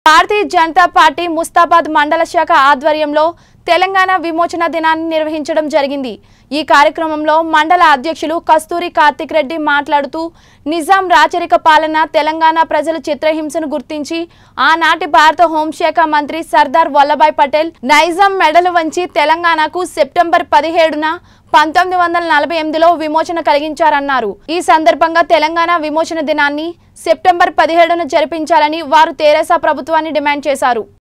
భారతీయ Janata party Mustabad మండల శాఖ ఆధ్వర్యంలో తెలంగాణ విమోచన దినాన్ని నిర్వహించడం జరిగింది ఈ కార్యక్రమంలో మండల అధ్యక్షులు కస్తూరి కార్తిక్ రెడ్డి మాట్లాడుతూ నిజాం రాచరిక పాలన తెలంగాణ ప్రజల చిత్రహింసను గుర్తించి ఆనాటి భారత హోంశాఖ మంత్రి సర్దార్ వల్లభాయ్ పటేల్ నైజాం మెడలు వంచి తెలంగాణకు సెప్టెంబర్ పదిహేడున పంతొమ్మిది వందల నలభై ఎనిమిదిలో విమోచన కలిగించారన్నారు ఈ సందర్భంగా తెలంగాణ విమోచన దినాన్ని సెప్టెంబర్ పదిహేడున జరిపించాలని వారు తెరాస ప్రభుత్వాన్ని డిమాండ్ చేశారు